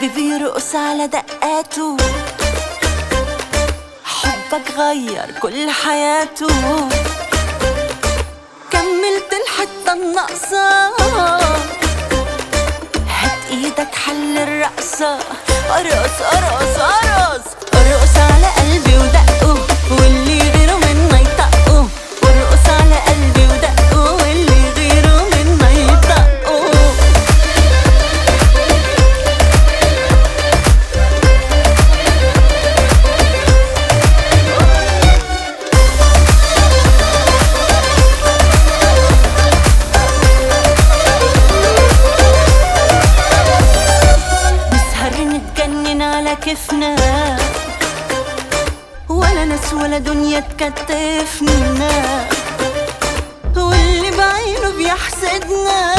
قلبي بيرقص على دقاته حبك غير كل حياته كملت الحتة الناقصة هات ايدك حل الرقصة ارقص ارقص ارقص ارقص على قلبي ودقه واللي غيره منا يطقه وارقص على قلبي ودقه واللي غيره منا يطقه نسهر نتجنن على كيفنا ولا ناس ولا دنيا تكتفنا واللي بعينه بيحسدنا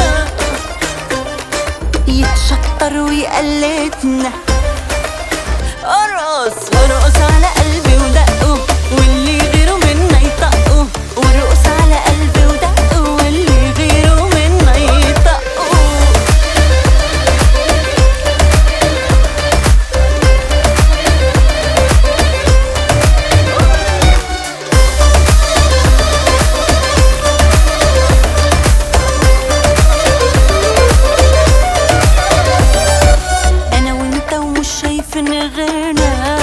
يتشطر ويقلدنا ارقص ارقص على قلبي ودقه واللي غيره منا يطقه وارقص على قلبي ودقه واللي غيره منا يطقه انا وانت ومش شايفين غيرنا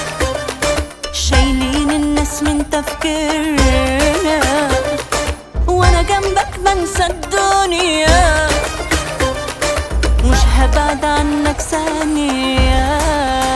شايلين الناس من تفكيرنا وانا جنبك بنسى الدنيا مش هبعد عنك ثانية